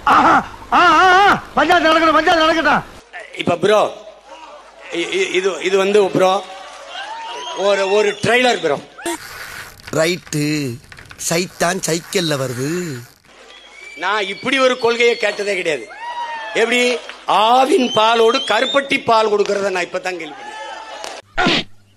பஞ்சாயத்து நடக்கணும் பஞ்சாயத்து நடக்கட்டும் இப்ப ப்ரோ இது இது வந்து ப்ரோ ஒரு ஒரு ட்ரெய்லர் ப்ரோ ரைட்டு சைத்தான் சைக்கிள்ல வருது நான் இப்படி ஒரு கொள்கையை கேட்டதே கிடையாது எப்படி ஆவின் பாலோடு கருப்பட்டி பால் கொடுக்கறத நான் இப்பதான் கேள்வி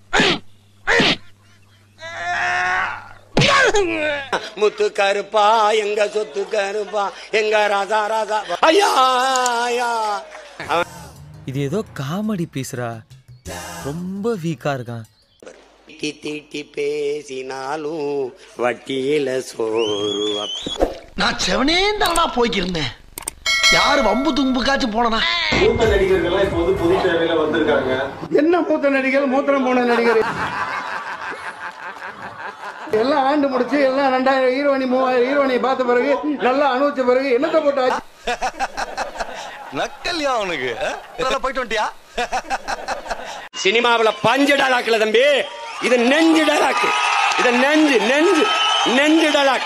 முத்து கருப்பா எங்க சொத்து கருப்பா எங்க ராஜா ராஜா ஐயா ஐயா இது ஏதோ காமெடி பீஸ்ரா ரொம்ப வீக்கா இருக்கான் தீட்டி தீட்டி பேசினாலும் வட்டியில சோறு அப்ப- நான் செவனே தானா போய்க்கிருந்தேன் யாரு வம்பு தும்புக்காச்சும் போனனா மூத்த நடிகர்கள்லாம் இப்போ வந்து பொது சேவையில வந்திருக்காங்க என்ன மூத்த நடிகர் மூத்திரம் போன நடிகர் எல்லாம் ஆண்டு முடிச்சு எல்லாம் ரெண்டாயிரம் ஹீரோனி மூவாயிரம் ஹீரோனி பார்த்த பிறகு நல்லா அனுபவிச்ச பிறகு என்னத்தை போட்டு ஆச்சு நக்கல்யா அவனுக்கு போயிட்டு வந்துட்டியா சினிமாவுல பஞ்சு டலாக்குல தம்பி இது நெஞ்சு டலாக்கு இது நெஞ்சு நெஞ்சு நெஞ்சு டலாக்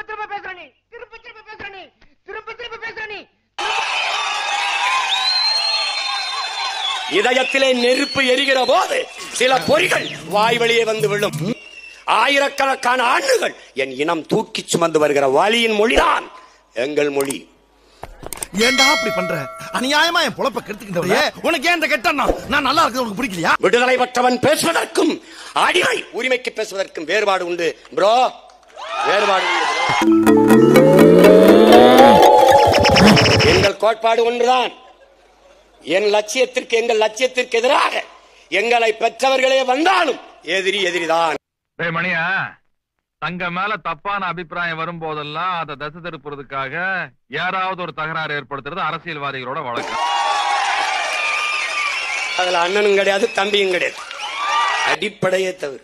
இதயத்திலே நெருப்பு எரிகிற போது சில பொறிகள் வாய் வழியே வந்து விழும் ஆயிரக்கணக்கான ஆண்டுகள் என் இனம் தூக்கி சுமந்து வருகிற வழியின் மொழிதான் எங்கள் மொழி ஏன்டா அப்படி பண்ற அநியாயமா என் பொழப்ப கெடுத்துக்கிட்டவளே உனக்கு ஏன் இந்த கெட்டண்ணா நான் நல்லா இருக்கிறது உனக்கு பிடிக்கலையா விடுதலை பெற்றவன் பேசுவதற்கும் அடிமை உரிமைக்கு பேசுவதற்கும் வேறுபாடு உண்டு ப்ரோ வேறுபாடு உண்டு bro. எங்கள் கோட்பாடு ஒன்றுதான் என் லட்சியத்திற்கு எங்கள் லட்சியத்திற்கு எதிராக எங்களை பெற்றவர்களே வந்தாலும் எதிரி எதிரிதான் டேய் மணியா தங்க மேல தப்பான அபிப்பிராயம் வரும்போதெல்லாம் அதை தசை திருப்புறதுக்காக யாராவது ஒரு தகராறு ஏற்படுத்துறது அரசியல்வாதிகளோட வழக்கம் அதுல அண்ணனும் கிடையாது தம்பியும் கிடையாது அடிப்படையே தவறு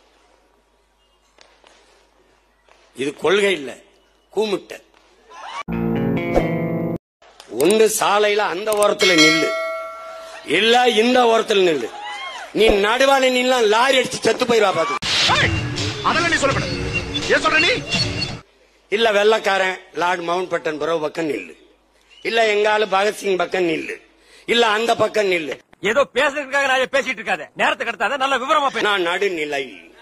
இது கொள்கை இல்ல கூமுட்ட ஒன்று சாலையில அந்த ஓரத்துல நில்லு இல்ல இந்த ஓரத்துல நில்லு நீ நடுவால நின்னா லாரி அடிச்சு செத்து போயிருவா பாத்து அதெல்லாம் நீ சொல்லப்பட ஏன் சொல்ற நீ இல்ல வெள்ளக்காரன் லார்ட் மவுண்ட் பட்டன் புறவு பக்கம் நில்லு இல்ல எங்காலு பகத்சிங் பக்கம் நில்லு இல்ல அந்த பக்கம் நில்லு ஏதோ பேசுறதுக்காக நான் பேசிட்டு இருக்காத நேரத்தை கடத்தாத நல்ல விவரமா பேச நான் நடுநிலை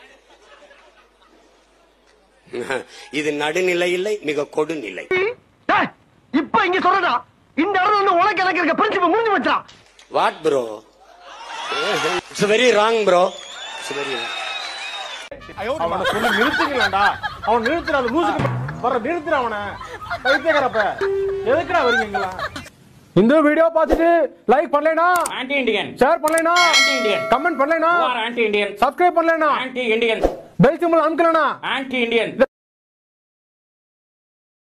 இது நடுநிலை இல்லை மிக கொடுநிலை இப்ப இங்க சொல்றதா இந்த இடத்துல வந்து உனக்கு எனக்கு இருக்க பிரின்சிபல் முடிஞ்சு வச்சான் what bro it's very wrong bro it's very அவனை சொல்லி நிறுத்துங்களேன்டா அவன் நிறுத்துற அந்த லூசுக்கு வர நிறுத்துற அவனை பைத்தியக்காரப்ப எதுக்குடா வரீங்க இங்கெல்லாம் இந்த வீடியோ பார்த்துட்டு லைக் பண்ணலைனா ஆன்டி இண்டியன் ஷேர் பண்ணலைனா ஆன்டி இண்டியன் கமெண்ட் பண்ணலைனா ஆன்டி இண்டியன் சப்ஸ்கிரைப் பண்ணலைனா ஆன்டி இண்டியன் பெல் சிம்பிள் அமுக்கலனா ஆன்டி இண்டியன்